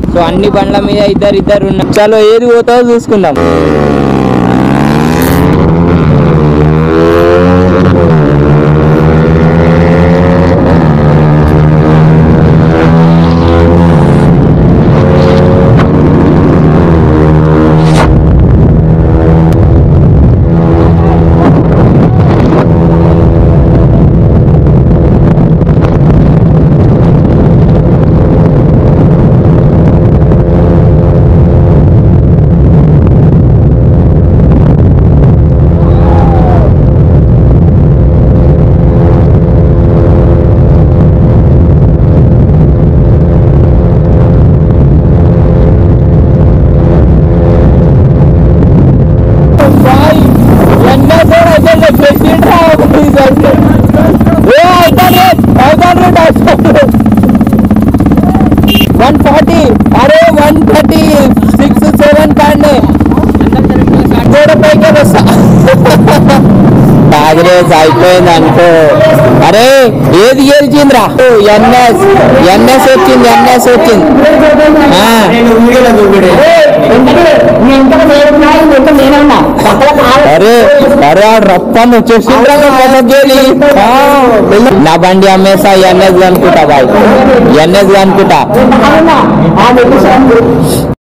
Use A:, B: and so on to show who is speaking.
A: So అన్ని బండ్ల మీద ఇద్దరు ఇద్దరు ఉన్నారు చలో ఏది పోతావో చూసుకుందాం వన్ ఫార్టీ అరే వన్ థర్టీ సిక్స్ సెవెన్ కాండి కూడా పైకి వస్తా కాంగ్రెస్ అయిపోయింది అనుకో అరే ఏది గెలిచిందిరా ఎన్ఎస్ ఎన్ఎస్ వచ్చింది ఎన్ఎస్ వచ్చింది ఆ. అరే అరే ఆ రప్పని వచ్చేసిండ్రా గేలి నా బండి అమ్మేసా ఎన్ఎస్ అనుకుంటా బాయ్ ఎన్ఎస్ అనుకుంటా